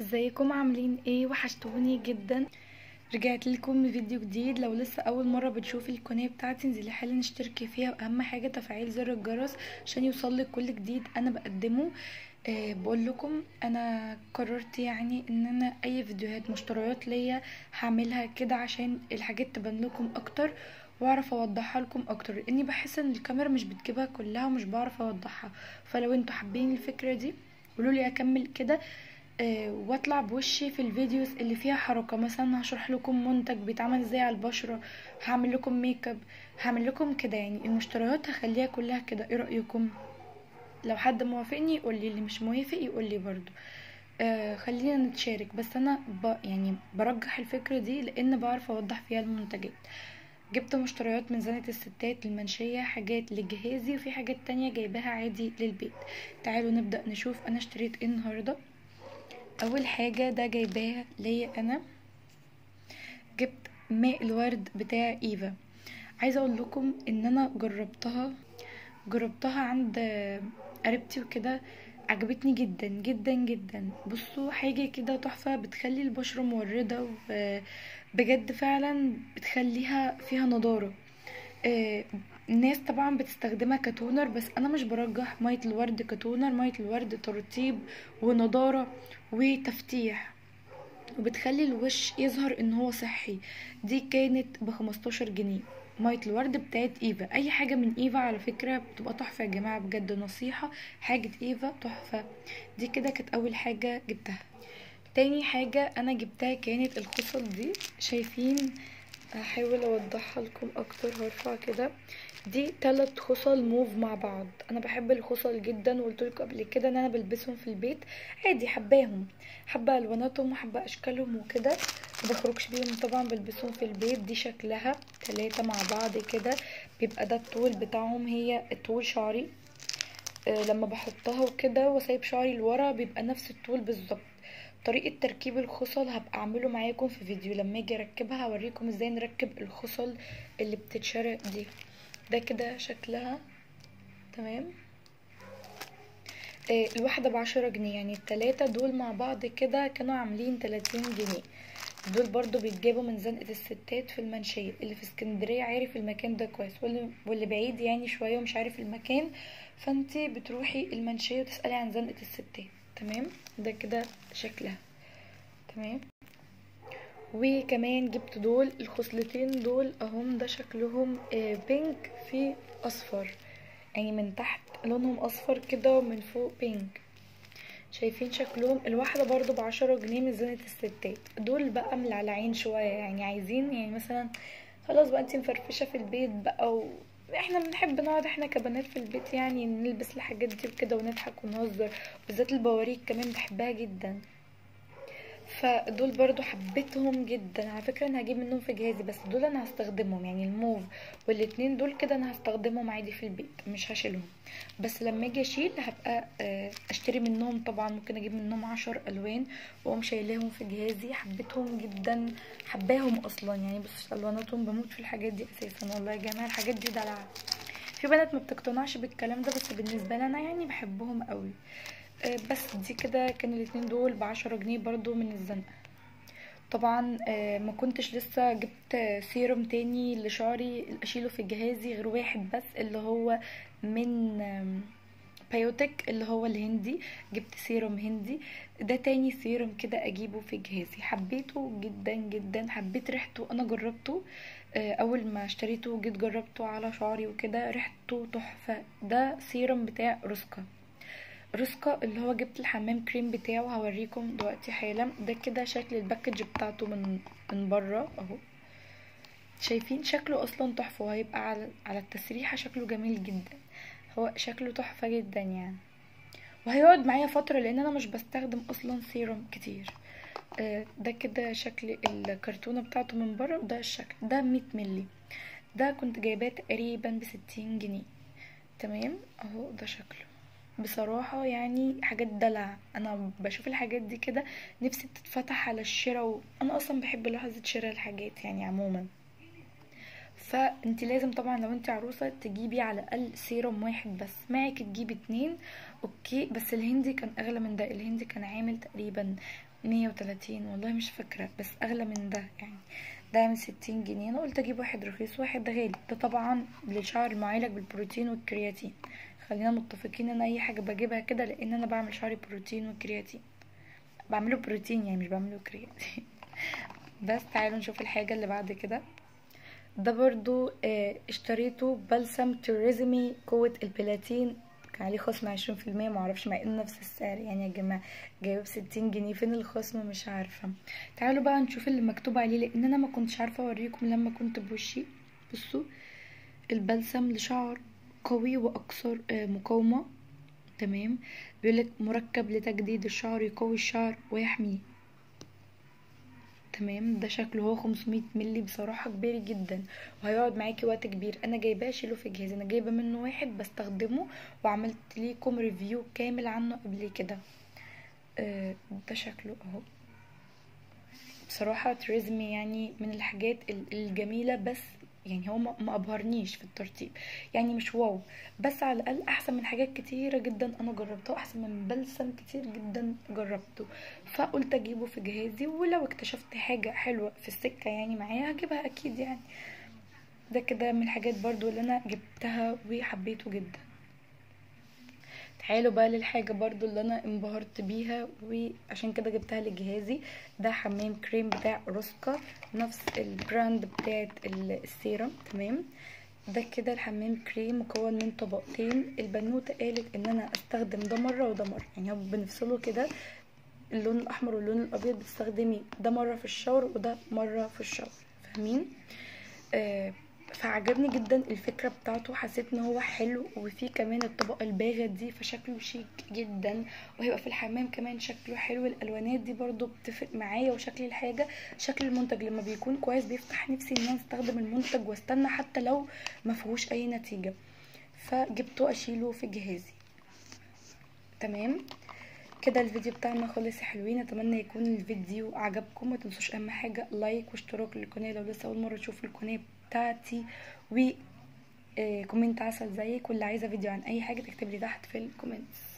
ازيكم عاملين ايه وحشتوني جدا رجعت لكم فيديو جديد لو لسه اول مره بتشوفي القناه بتاعتي انزلي حالا اشتركي فيها واهم حاجه تفعيل زر الجرس عشان يوصلك كل جديد انا بقدمه أه بقول لكم انا قررت يعني ان انا اي فيديوهات مشتريات ليا هعملها كده عشان الحاجات تبان لكم اكتر واعرف اوضحها لكم اكتر لاني بحس ان الكاميرا مش بتجيبها كلها ومش بعرف اوضحها فلو انتوا حابين الفكره دي قولوا لي اكمل كده آه، واطلع بوشي في الفيديوز اللي فيها حركه مثلا هشرح لكم منتج بيتعمل ازاي على البشره هعمل لكم ميك اب هعمل لكم كده يعني المشتريات هخليها كلها كده ايه رايكم لو حد موافقني يقول لي اللي مش موافق يقول لي برضو آه خلينا نتشارك بس انا ب... يعني برجح الفكره دي لان بعرف اوضح فيها المنتجات جبت مشتريات من زنة الستات المنشية حاجات لجهازي وفي حاجات تانية جايباها عادي للبيت تعالوا نبدأ نشوف انا اشتريت ايه النهاردة اول حاجة ده جايباها ليا انا جبت ماء الورد بتاع ايفا عايزة اقول لكم ان انا جربتها جربتها عند قريبتي وكده عجبتني جدا جدا جدا بصوا حاجة كده تحفة بتخلي البشرة موردة وبجد فعلا بتخليها فيها نضارة آه، الناس طبعا بتستخدمها كتونر بس انا مش برجح مية الورد كتونر مية الورد ترطيب ونضارة وتفتيح وبتخلي الوش يظهر ان هو صحي دي كانت بخمستاشر جنيه مية الورد بتاعت ايفا اي حاجة من ايفا على فكرة بتبقى تحفة يا جماعة بجد نصيحة حاجة ايفا تحفة دي كده كانت اول حاجة جبتها تاني حاجة انا جبتها كانت الخصل دي شايفين هحاول اوضحها لكم اكتر هرفع كده دي تلات خصل موف مع بعض انا بحب الخصل جدا وقلت لكم قبل كده ان انا بلبسهم في البيت عادي حباهم حابه الواناتهم وحابه اشكالهم وكده مبخرجش بيهم طبعا بلبسهم في البيت دي شكلها تلاتة مع بعض كده بيبقى ده الطول بتاعهم هي طول شعري أه لما بحطها وكده وسايب شعري لورا بيبقى نفس الطول بالظبط طريقة تركيب الخصل هبقى اعمله معاكم في فيديو لما اجي اركبها هوريكم ازاي نركب الخصل اللي بتتشرق دي ده كده شكلها تمام آه الواحدة بعشرة جنيه يعني التلاتة دول مع بعض كده كانوا عاملين تلاتين جنيه دول برضو بيتجابوا من زنقة الستات في المنشية اللي في اسكندرية عارف المكان ده كويس واللي, واللي بعيد يعني شوية ومش عارف المكان فانتي بتروحي المنشية وتسألي عن زنقة الستات تمام ده كده شكلها تمام وكمان جبت دول الخصلتين دول اهم ده شكلهم آه بينك في اصفر يعني من تحت لونهم اصفر كده ومن فوق بينك شايفين شكلهم الواحدة برضو بعشرة جنيه من زينة الستات دول بقى ملعلعين شوية يعني عايزين يعني مثلا خلاص بقى انتي مفرفشة في البيت بقى و... احنا بنحب نقعد احنا كبنات في البيت يعني نلبس الحاجات دي وكده ونضحك ونهزر بالذات البواريك كمان بحبها جدا فدول برضو حبيتهم جدا على فكرة انا هجيب منهم في جهازي بس دول انا هستخدمهم يعني الموف والاتنين دول كده انا هستخدمهم عادي في البيت مش هشيلهم بس لما اجي اشيل هبقى اشتري منهم طبعا ممكن اجيب منهم عشر الوان واقوم شايلاهم في جهازي حبيتهم جدا حباهم اصلا يعني بص الواناتهم بموت في الحاجات دي اساسا والله يا جماعه الحاجات دي دلع في بنات ما بتقتنعش بالكلام ده بس بالنسبه لي انا يعني بحبهم قوي بس دي كده كانوا الاتنين دول بعشرة جنيه برضو من الزنقة طبعا ما كنتش لسه جبت سيروم تاني لشعري اشيله في جهازي غير واحد بس اللي هو من بايوتك اللي هو الهندي جبت سيروم هندي ده تاني سيروم كده اجيبه في جهازي حبيته جدا جدا حبيت ريحته انا جربته اول ما اشتريته جيت جربته على شعري وكده ريحته تحفه ده سيروم بتاع روسكا روسكا اللي هو جبت الحمام كريم بتاعه هوريكم دلوقتي حالا ده كده شكل الباكج بتاعته من من بره اهو شايفين شكله اصلا تحفه وهيبقى على على التسريحه شكله جميل جدا هو شكله تحفه جدا يعني وهيقعد معايا فتره لان انا مش بستخدم اصلا سيروم كتير آه ده كده شكل الكرتونه بتاعته من بره وده الشكل ده 100 ملي ده كنت جايباه تقريبا بستين جنيه تمام اهو ده شكله بصراحة يعني حاجات دلع انا بشوف الحاجات دي كده نفسي بتتفتح على الشراء وانا اصلا بحب لحظة شراء الحاجات يعني عموما فانت لازم طبعا لو انت عروسه تجيبي على الاقل سيروم واحد بس معك تجيبي اتنين اوكي بس الهندي كان اغلى من ده الهندي كان عامل تقريبا مية وتلاتين والله مش فاكره بس اغلى من ده يعني ده عامل ستين جنيه انا قلت اجيب واحد رخيص واحد غالي ده طبعا للشعر المعالج بالبروتين والكرياتين خلينا متفقين ان اي حاجه بجيبها كده لان انا بعمل شعري بروتين وكرياتين بعمله بروتين يعني مش بعمله كرياتين بس تعالوا نشوف الحاجه اللي بعد كده ده برضو اه اشتريته بلسم توريزمي قوة البلاتين كان عليه خصم عشرين في المية معرفش مع انه نفس السعر يعني يا جماعة جايبه بستين جنيه فين الخصم مش عارفة تعالوا بقى نشوف اللي مكتوب عليه لان انا ما كنتش عارفة اوريكم لما كنت بوشي بصوا البلسم لشعر قوي واكثر اه مقاومة تمام بيقولك مركب لتجديد الشعر يقوي الشعر ويحميه تمام ده شكله هو 500 مللي بصراحه كبير جدا وهيقعد معاكي وقت كبير انا جايباه اشيله في جهازي انا جايبه منه واحد بستخدمه وعملت ليكم ريفيو كامل عنه قبل كده آه ده شكله اهو بصراحه تريزمي يعني من الحاجات الجميله بس يعني هو ما ابهرنيش في الترتيب يعني مش واو بس على الاقل احسن من حاجات كتيره جدا انا جربتها احسن من بلسم كتير جدا جربته فقلت اجيبه في جهازي ولو اكتشفت حاجه حلوه في السكه يعني معايا هجيبها اكيد يعني ده كده من الحاجات برضو اللي انا جبتها وحبيته جدا تعالوا بقى للحاجة برضو اللي انا انبهرت بيها وعشان كده جبتها لجهازي ده حمام كريم بتاع روسكا نفس البراند بتاعت السيرم تمام ده كده الحمام كريم مكون من طبقتين البنوتة قالت ان انا استخدم ده مرة وده مرة يعني هو بنفصله كده اللون الاحمر واللون الابيض بتستخدمي ده مرة في الشاور وده مرة في الشاور فاهمين آه فعجبني جدا الفكره بتاعته حسيت ان هو حلو وفيه كمان الطبقه الباغه دي فشكله شيك جدا وهيبقى في الحمام كمان شكله حلو الالوانات دي برضو بتفرق معايا وشكل الحاجه شكل المنتج لما بيكون كويس بيفتح نفسي ان انا استخدم المنتج واستنى حتى لو ما فيهوش اي نتيجه فجبته اشيله في جهازي تمام كده الفيديو بتاعنا خلص يا حلوين اتمنى يكون الفيديو عجبكم ما تنسوش اهم حاجه لايك واشتراك للقناه لو لسه اول مره تشوفوا القناه بتاعتي و كومنت عسل زيك واللي عايزه فيديو عن اي حاجه تكتب لي تحت في الكومنتس